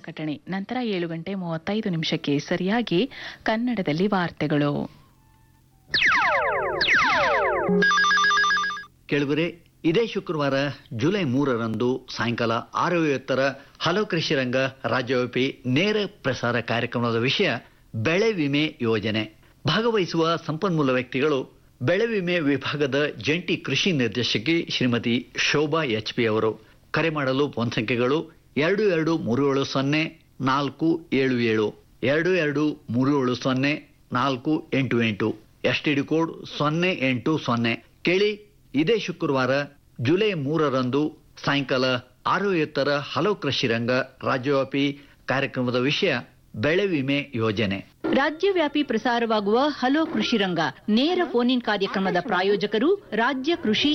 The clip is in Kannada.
ಪ್ರಕಟಣೆ ನಂತರ ಏಳು ಗಂಟೆ ಮೂವತ್ತೈದು ನಿಮಿಷಕ್ಕೆ ಸರಿಯಾಗಿ ಕನ್ನಡದಲ್ಲಿ ವಾರ್ತೆಗಳು ಕೆಳಗರೆ ಇದೇ ಶುಕ್ರವಾರ ಜುಲೈ ಮೂರರಂದು ಸಾಯಂಕಾಲ ಆರು ಐವತ್ತರ ಹಲೋ ಕೃಷಿ ರಂಗ ರಾಜ್ಯವ್ಯಾಪಿ ನೇರ ಪ್ರಸಾರ ಕಾರ್ಯಕ್ರಮದ ವಿಷಯ ಬೆಳೆ ವಿಮೆ ಯೋಜನೆ ಭಾಗವಹಿಸುವ ಸಂಪನ್ಮೂಲ ವ್ಯಕ್ತಿಗಳು ಬೆಳೆ ವಿಮೆ ವಿಭಾಗದ ಜಂಟಿ ಕೃಷಿ ನಿರ್ದೇಶಕಿ ಶ್ರೀಮತಿ ಶೋಭಾ ಎಚ್ ಪಿ ಅವರು ಕರೆ ಮಾಡಲು ಫೋನ್ ಸಂಖ್ಯೆಗಳು ಎರಡು ಎರಡು ಮೂರು ಏಳು ಸೊನ್ನೆ ನಾಲ್ಕು ಏಳು ಏಳು ಎರಡು ಎರಡು ಮೂರು ಏಳು ಸೊನ್ನೆ ನಾಲ್ಕು ಎಂಟು ಎಂಟು ಎಸ್ ಟಿ ಡಿ ಕೋಡ್ ಸೊನ್ನೆ ಎಂಟು ಸೊನ್ನೆ ಕೇಳಿ ಇದೇ ಶುಕ್ರವಾರ ಜುಲೈ ಮೂರರಂದು ಸಾಯಂಕಾಲ ಆರು ಎತ್ತರ ಹಲವು ಕೃಷಿ ರಂಗ ರಾಜ್ಯವ್ಯಾಪಿ ಕಾರ್ಯಕ್ರಮದ ವಿಷಯ ಬೆಳೆ ವಿಮೆ ಯೋಜನೆ ರಾಜ್ಯವ್ಯಾಪಿ ಪ್ರಸಾರವಾಗುವ ಹಲೋ ಕೃಷಿ ರಂಗ ನೇರ ಫೋನ್ ಇನ್ ಕಾರ್ಯಕ್ರಮದ ಪ್ರಾಯೋಜಕರು ರಾಜ್ಯ ಕೃಷಿ